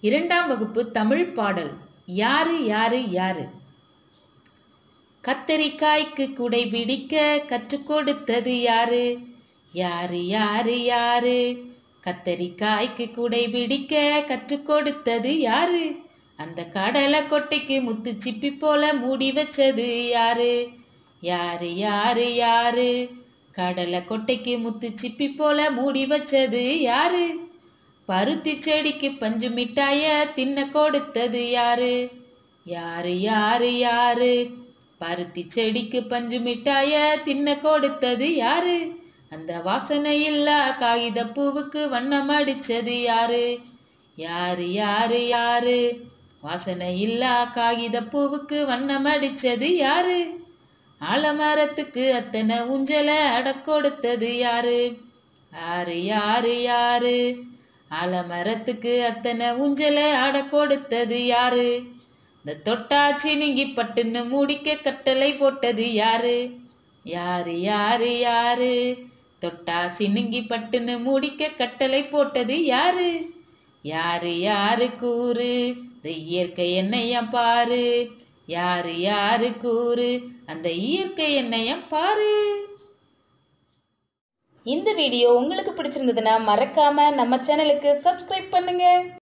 இரண்டாம் வகுப்பு தமிழ் பாடல் யாரு யாரு யாரு கத்தரிக்காய்க்கு குடை பிடிக்க கற்றுக் கொடுத்தது யாரு யாரு யாரு யாரு கத்தரிக்காய்க்கு குடை பிடிக்க கற்றுக் கொடுத்தது யாரு அந்த கடலை கொட்டைக்கு முத்து சிப்பி போல மூடி வச்சது யாரு யாரு யாரு யாரு கடலை கொட்டைக்கு முத்து சிப்பி போல மூடி வச்சது யாரு பருத்தி செடிக்கு பஞ்சு மிட்டாய தின்ன கொடுத்தது யாரு யாரு யாரு யாரு பருத்தி செடிக்கு பஞ்சு மிட்டாய தின்ன கொடுத்தது யாரு அந்த வாசனை இல்லா காகித பூவுக்கு வண்ணம் அடிச்சது யாரு யாரு யாரு யாரு வாசனை இல்லா காகித பூவுக்கு வண்ணம் அடிச்சது யாரு ஆலமரத்துக்கு அத்தனை ஊஞ்சலை அட கொடுத்தது யாரு யாரு யாரு யாரு ஆலமரத்துக்கு அத்தனை ஊஞ்சலை ஆட கொடுத்தது யாரு இந்த தொட்டாச்சி நீங்கி பட்டுன்னு மூடிக்க கட்டளை போட்டது யாரு யாரு யாரு யாரு தொட்டா சினுங்கி பட்டுன்னு மூடிக்க கட்டளை போட்டது யாரு யாரு யாரு கூறு இந்த இயற்கை என்னையம் பாரு யாரு யாரு கூறு அந்த இயற்கை என்னையம் பாரு இந்த வீடியோ உங்களுக்கு பிடிச்சிருந்ததுன்னா மறக்காம நம்ம சேனலுக்கு சப்ஸ்கிரைப் பண்ணுங்க